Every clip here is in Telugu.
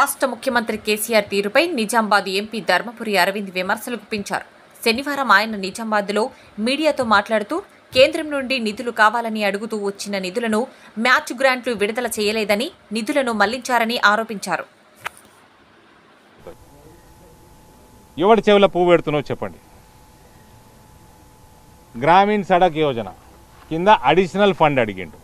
రాష్ట్ర ముఖ్యమంత్రి కేసీఆర్ తీరుపై నిజామాబాద్ ఎంపీ ధర్మపురి అరవింద్ విమర్శలు గుప్పించారు శనివారం ఆయన నిజామాబాద్లో మీడియాతో మాట్లాడుతూ కేంద్రం నుండి నిధులు కావాలని అడుగుతూ వచ్చిన నిధులను మ్యాచ్ గ్రాంట్లు విడుదల చేయలేదని నిధులను మళ్లించారని ఆరోపించారు ఎవడి చెవుల పువ్వు పెడుతున్నావు చెప్పండి గ్రామీణ సడక్ యోజన కింద అడిషనల్ ఫండ్ అడిగిండు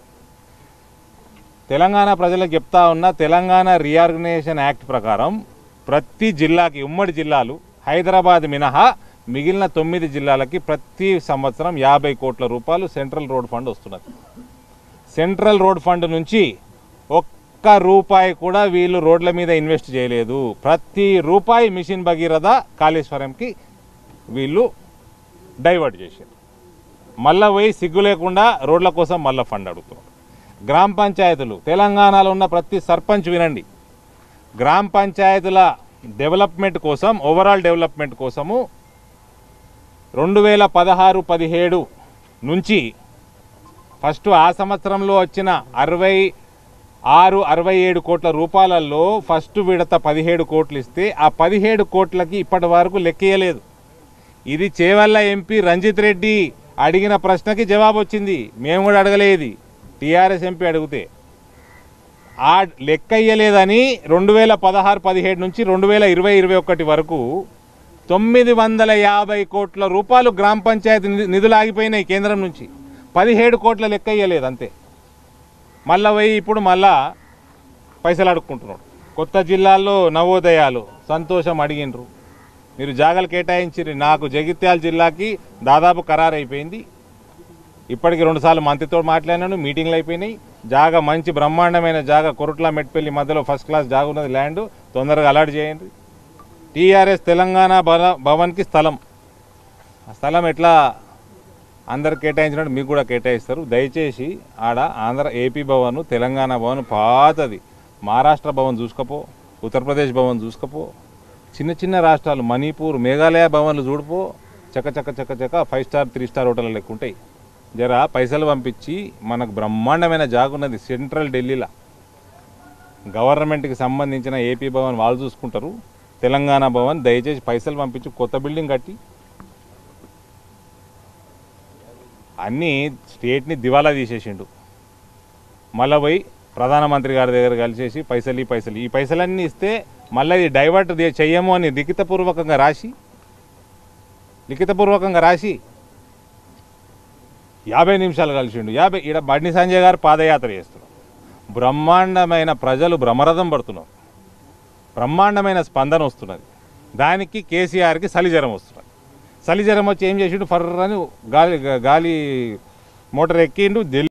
తెలంగాణ ప్రజలకు చెప్తా ఉన్న తెలంగాణ రీఆర్గనైజేషన్ యాక్ట్ ప్రకారం ప్రతి జిల్లాకి ఉమ్మడి జిల్లాలు హైదరాబాద్ మినహా మిగిలిన తొమ్మిది జిల్లాలకి ప్రతి సంవత్సరం యాభై కోట్ల రూపాయలు సెంట్రల్ రోడ్ ఫండ్ వస్తున్నది సెంట్రల్ రోడ్ ఫండ్ నుంచి ఒక్క రూపాయి కూడా వీళ్ళు రోడ్ల మీద ఇన్వెస్ట్ చేయలేదు ప్రతి రూపాయి మిషన్ భగీరథ కాళేశ్వరంకి వీళ్ళు డైవర్ట్ చేశారు మళ్ళా పోయి సిగ్గు లేకుండా రోడ్ల కోసం మళ్ళీ ఫండ్ అడుగుతున్నారు గ్రామ పంచాయతీలు తెలంగాణలో ఉన్న ప్రతి సర్పంచ్ వినండి గ్రామ పంచాయతీల డెవలప్మెంట్ కోసం ఓవరాల్ డెవలప్మెంట్ కోసము రెండు వేల పదహారు పదిహేడు నుంచి ఫస్ట్ ఆ సంవత్సరంలో వచ్చిన అరవై ఆరు అరవై ఏడు కోట్ల రూపాయలలో ఫస్ట్ విడత పదిహేడు కోట్లు ఇస్తే ఆ పదిహేడు కోట్లకి ఇప్పటి వరకు లెక్కేయలేదు ఇది చేవల్ల ఎంపీ రంజిత్ రెడ్డి అడిగిన ప్రశ్నకి జవాబు వచ్చింది మేము కూడా అడగలేదు టీఆర్ఎస్ ఎంపీ అడిగితే ఆ లెక్క ఇయ్యలేదని రెండు వేల పదహారు పదిహేడు నుంచి రెండు వేల ఇరవై ఇరవై ఒకటి వరకు తొమ్మిది వందల యాభై కోట్ల రూపాయలు గ్రామ పంచాయతీ నిధు- నిధులు ఆగిపోయినాయి కేంద్రం నుంచి పదిహేడు కోట్ల లెక్క ఇయ్యలేదు అంతే మళ్ళా పోయి ఇప్పుడు మళ్ళా పైసలు అడుక్కుంటున్నాడు కొత్త జిల్లాల్లో నవోదయాలు సంతోషం అడిగినరు మీరు జాగాలు కేటాయించిర్రు నాకు జగిత్యాల జిల్లాకి దాదాపు ఖరారు అయిపోయింది ఇప్పటికి రెండుసార్లు మంత్రితో మాట్లాడినాను మీటింగ్లు అయిపోయినాయి జాగా మంచి బ్రహ్మాండమైన జాగా కొరుట్ల మెట్పల్లి మధ్యలో ఫస్ట్ క్లాస్ జాగా ఉన్నది ల్యాండ్ తొందరగా అలాట్ చేయండి టీఆర్ఎస్ తెలంగాణ భవ- భవన్కి స్థలం ఆ స్థలం ఎట్లా అందరు కేటాయించినట్టు మీకు కూడా కేటాయిస్తారు దయచేసి ఆడ ఆంధ్ర ఏపీ భవన్ తెలంగాణ భవన్ పాతది మహారాష్ట్ర భవన్ చూసుకపో ఉత్తరప్రదేశ్ భవన్ చూసుకపో చిన్న చిన్న రాష్ట్రాలు మణిపూర్ మేఘాలయ భవన్లు చూడిపో చక్క చక్క చక్క చక్క five star three star hotel లెక్క ఉంటాయి జర పైసలు పంపించి మనకు బ్రహ్మాండమైన జాగు ఉన్నది సెంట్రల్ ఢిల్లీలో గవర్నమెంట్కి సంబంధించిన ఏపీ భవన్ వాళ్ళు చూసుకుంటారు తెలంగాణ భవన్ దయచేసి పైసలు పంపించి కొత్త బిల్డింగ్ కట్టి అన్నీ స్టేట్ని దివాలా తీసేసిండు మళ్ళీ పోయి ప్రధానమంత్రి గారి దగ్గర కలిసేసి పైసలు ఈ పైసలు ఈ పైసలన్నీ ఇస్తే మళ్ళీ ఇది డైవర్ట్ దే- చెయ్యము అని లిఖితపూర్వకంగా రాసి లిఖితపూర్వకంగా రాసి యాభై నిమిషాలు కలిసిండు యాభై ఈడ బండి సంజయ్ గారు పాదయాత్ర చేస్తున్నారు బ్రహ్మాండమైన ప్రజలు బ్రహ్మరథం పడుతున్నారు బ్రహ్మాండమైన స్పందన వస్తున్నది దానికి కేసీఆర్కి సలిజ్వరం వస్తున్నది సలిజ్వరం వచ్చి ఏం చేసిండు ఫర్రని గాలి గాలి మోటార్ ఎక్కిండు ఢిల్లీ